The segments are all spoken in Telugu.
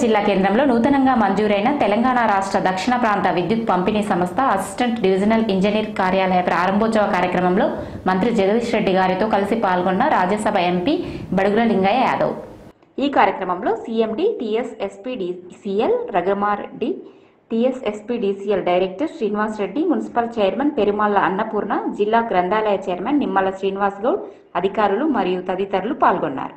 జిల్లా కేంద్రంలో నూతనంగా మంజూరైన తెలంగాణ రాష్ట్ర దక్షిణ ప్రాంత విద్యుత్ పంపిణీ సంస్థ అసిస్టెంట్ డివిజనల్ ఇంజనీర్ కార్యాలయ ప్రారంభోత్సవ కార్యక్రమంలో మంత్రి జగదీష్ రెడ్డి గారితో కలిసి పాల్గొన్న రాజ్యసభ ఎంపీ బడుగుల లింగయ్య యాదవ్ ఈ కార్యక్రమంలో CMD TS SPDCL Raghumareddy TS SPDCL director Srinivas Reddy municipal chairman Perumalla Annapurna జిల్లా గ్రంథాలయ చైర్మన్ నిమ్మల శ్రీనివాస్ గౌడ్ అధికారులు మరియు తదితరులు పాల్గొన్నారు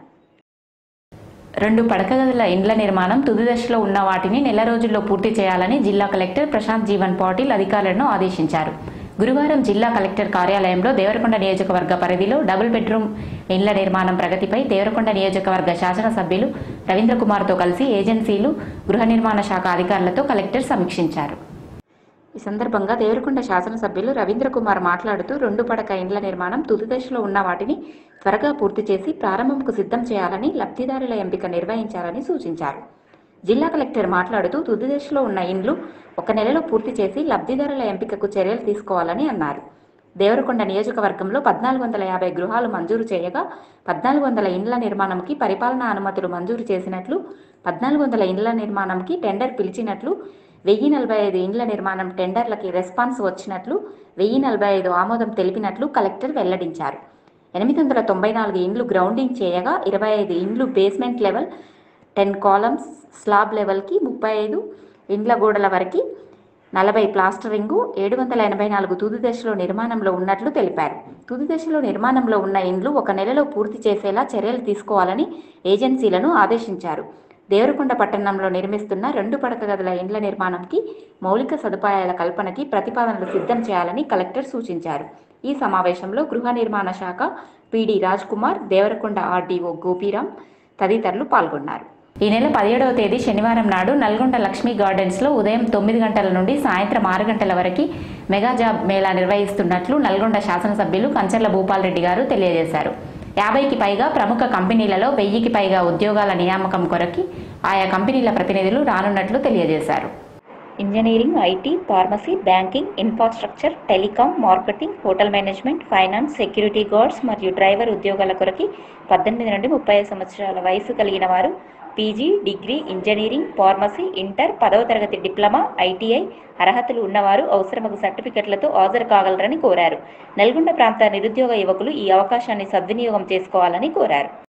రెండు పడక గదుల ఇండ్ల నిర్మాణం తుది దశలో ఉన్న వాటిని నెల రోజుల్లో పూర్తి చేయాలని జిల్లా కలెక్టర్ ప్రశాంత్ జీవన్ పాటిల్ అధికారులను ఆదేశించారు గురువారం జిల్లా కలెక్టర్ కార్యాలయంలో దేవరకొండ నియోజకవర్గ పరిధిలో డబుల్ బెడ్రూమ్ ఇండ్ల నిర్మాణం ప్రగతిపై దేవరకొండ నియోజకవర్గ శాసనసభ్యులు రవీంద్ర కుమార్తో కలిసి ఏజెన్సీలు గృహ నిర్మాణ శాఖ అధికారులతో కలెక్టర్ సమీక్షించారు ఈ సందర్భంగా దేవరకొండ శాసనసభ్యులు రవీంద్ర కుమార్ మాట్లాడుతూ రెండు పడక ఇండ్ల నిర్మాణం తుది దశలో ఉన్న వాటిని త్వరగా పూర్తి చేసి ప్రారంభంకు సిద్ధం చేయాలని లబ్ధిదారుల ఎంపిక నిర్వహించాలని సూచించారు జిల్లా కలెక్టర్ మాట్లాడుతూ తుది దశలో ఉన్న ఇండ్లు ఒక నెలలో పూర్తి చేసి లబ్ధిదారుల ఎంపికకు చర్యలు తీసుకోవాలని అన్నారు దేవరకొండ నియోజకవర్గంలో పద్నాలుగు వందల యాభై గృహాలు మంజూరు చేయగా పద్నాలుగు వందల ఇండ్ల నిర్మాణంకి పరిపాలనా అనుమతులు మంజూరు చేసినట్లు పద్నాలుగు వందల ఇండ్ల నిర్మాణంకి టెండర్ పిలిచినట్లు వెయ్యి నలభై ఐదు ఇండ్ల నిర్మాణం టెండర్లకి రెస్పాన్స్ వచ్చినట్లు వెయ్యి నలభై ఐదు ఆమోదం తెలిపినట్లు కలెక్టర్ వెల్లడించారు ఎనిమిది వందల తొంభై నాలుగు ఇండ్లు గ్రౌండింగ్ చేయగా ఇరవై ఐదు ఇండ్లు basement level ten columns slab లెవెల్కి ముప్పై ఐదు ఇండ్ల గోడల వరకు నలభై ప్లాస్టరింగు ఏడు వందల ఎనభై నాలుగు తుది దశలో నిర్మాణంలో ఉన్నట్లు తెలిపారు తుది దశలో నిర్మాణంలో ఉన్న ఇండ్లు ఒక నెలలో పూర్తి చేసేలా చర్యలు తీసుకోవాలని ఏజెన్సీలను ఆదేశించారు దేవరకొండ పట్టణంలో నిర్మిస్తున్న రెండు పడక గదుల ఇండ్ల నిర్మాణంకి మౌలిక సదుపాయాల కల్పనకి ప్రతిపాదనలు సిద్ధం చేయాలని కలెక్టర్ సూచించారు ఈ సమావేశంలో గృహ నిర్మాణ శాఖ పిడి రాజ్ కుమార్ దేవరకొండ ఆర్డీఓ గోపీరాం తదితరులు పాల్గొన్నారు ఈ నెల పదిహేడవ తేదీ శనివారం నాడు నల్గొండ లక్ష్మీ గార్డెన్స్లో ఉదయం తొమ్మిది గంటల నుండి సాయంత్రం ఆరు గంటల వరకు మెగా జాబ్ మేళా నిర్వహిస్తున్నట్లు నల్గొండ శాసనసభ్యులు కంచర్ల భూపాల్ రెడ్డి గారు తెలియజేశారు యాభైకి పైగా ప్రముఖ కంపెనీలలో వెయ్యికి పైగా ఉద్యోగాల నియామకం కొరకి ఆయా కంపెనీల ప్రతినిధులు రానున్నట్లు తెలియజేశారు engineering IT pharmacy banking infrastructure telecom marketing hotel management finance security guards మరియు డ్రైవర్ ఉద్యోగాల కొరకి పద్దెనిమిది నుండి ముప్పై ఐదు సంవత్సరాల వయసు కలిగిన వారు PG degree engineering pharmacy inter పదవ తరగతి డిప్లొమా ఐటీఐ అర్హతలు ఉన్నవారు అవసరమగు సర్టిఫికెట్లతో హాజరు కాగలరని కోరారు నల్గొండ ప్రాంత నిరుద్యోగ యువకులు ఈ అవకాశాన్ని సద్వినియోగం చేసుకోవాలని కోరారు